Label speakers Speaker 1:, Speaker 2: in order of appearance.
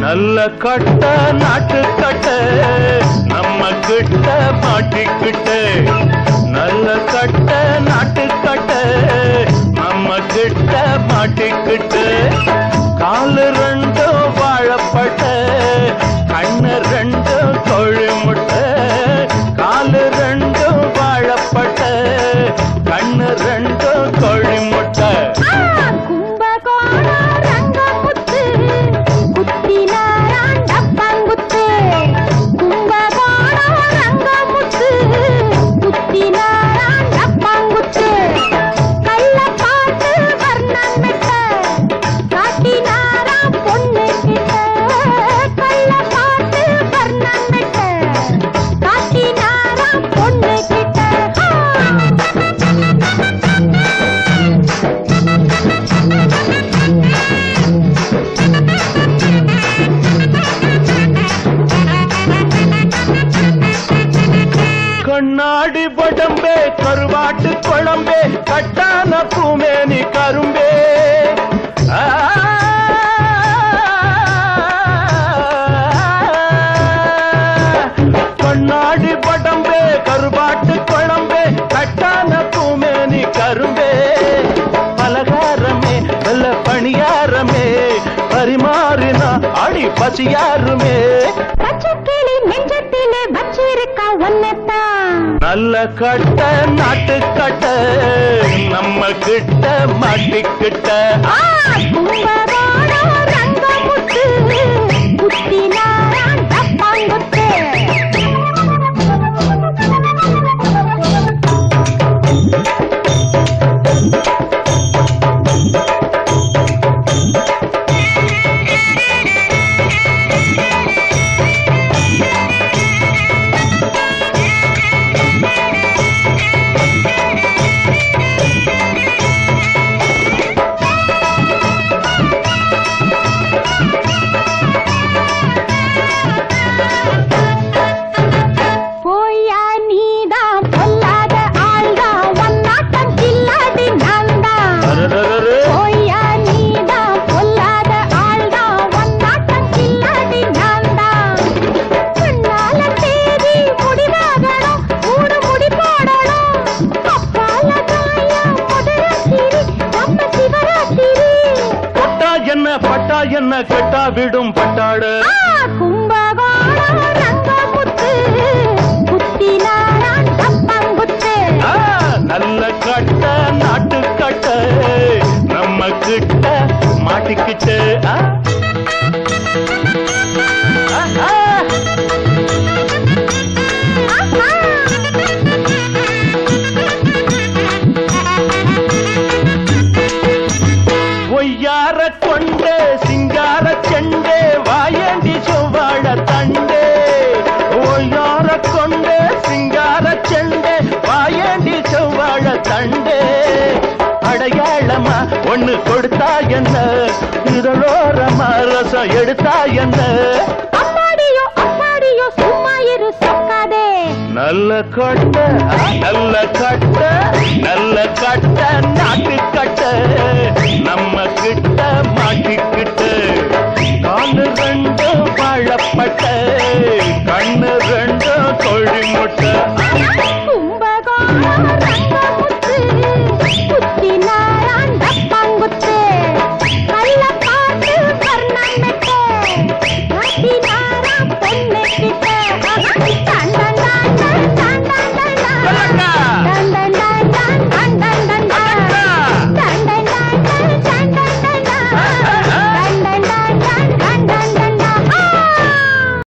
Speaker 1: நல்ல கட்ட நாட்டு கட்ட நம்ம கிட்ட மாட்டிக்கிட்ட நல்ல கட்ட நாட்டு கட்ட நம்ம கிட்ட மாட்டிக்கிட்ட காலு ரெண்டும் வாழப்பட்ட கண்ணு ரெண்டும் கோழி முட்டை காலு ரெண்டும் வாழப்பட்ட கண்ணு ரெண்டும் கோழி முட்டை
Speaker 2: கும்பகோணம் ரங்கமுத்து குத்தினாரான் டப்பாங்குத்து கும்பகோணம் ரங்கமுத்து குத்தினாரான் டப்பாங்குத்து கள்ளப்பாட்டு வர்ணமிட்ட காட்டினாராம் பொண்ணு கிட்ட கள்ளப்பாட்டு வர்ணமிட்ட காட்டினாராம் பொண்ணு கிட்ட
Speaker 1: கண்ணாடி படம்பே கருவாட்டு குழம்பே கட்டான பூமேனி கரும்பே ஆ. கண்ணாடி படம்பே கருவாட்டு குழம்பே கட்டான பூமேனி கரும்பே பலகாரமே நல்ல பணியாரமே பரிமாறினா அடி பசியாருமே
Speaker 2: பச்சைக்கிளி நெஞ்சத்திலே வச்சிருக்கா ஒன்னத்தான்
Speaker 1: நல்ல கட்ட நாட்டு கட்ட நம்ம கிட்ட மாட்டிக்கிட்ட
Speaker 2: ஆ, கும்பகோணம் ரங்கமுத்து குத்தினாரான் டப்பாங்குத்து போயா நீதான் பொல்லாத ஆள்தான் ஒன்னாட்டம் கில்லாடி நான்தான்
Speaker 1: அரரரரு.
Speaker 2: போயா நீதான் பொல்லாத ஆள்தான் ஒன்னாட்டம் கில்லாடி நான்தான் முன்னால தேதி முடிவாகணும் மூணு முடி போடணும் அப்பால காயம் முதராத்திரி நம்ம சிவராத்திரி
Speaker 1: தொட்டா என்ன பட்டா என்ன கெட்டா விடும் பட்டாடு
Speaker 2: ஆ, கும்பகோணம் ரங்கமுத்து குத்தினாரான் டப்பாங்குத்து
Speaker 1: ஆ, நல்ல கட்ட நாட்டு கட்ட நம்ம கிட்ட மாட்டிக்கிட்டு ஆ? ஆ, ஆ. ஒய்யார கொண்டே சிங்கார செண்டே வாயண்டி செவ்வாழ தண்டே ஒய்யார கொண்டே சிங்கார செண்டே வாயண்டி செவ்வாழ தண்டே அடையாளமா ஒண்ணு கொடுத்தா என்ன இதழோரமா ரசம் எடுத்தா என்ன
Speaker 2: அம்மாடியோ அம்மாடியோ சும்மா இரு சொக்காதே
Speaker 1: நல்ல கட்ட நல்ல கட்ட நல்ல கட்ட நாட்டு கட்ட நம்ம கிட்ட மாட்டிக்கிட்டு காலு ரெண்டு வாழப்பட்ட கண்ணு ரெண்டு கோழி முட்டை
Speaker 2: கும்பகோணம் ரங்கமுத்து குத்தினாரான் டப்பாங்குத்து கள்ளப்பாட்டு வர்ணமிட்டு காட்டினாராம் பொண்ணு கிட்ட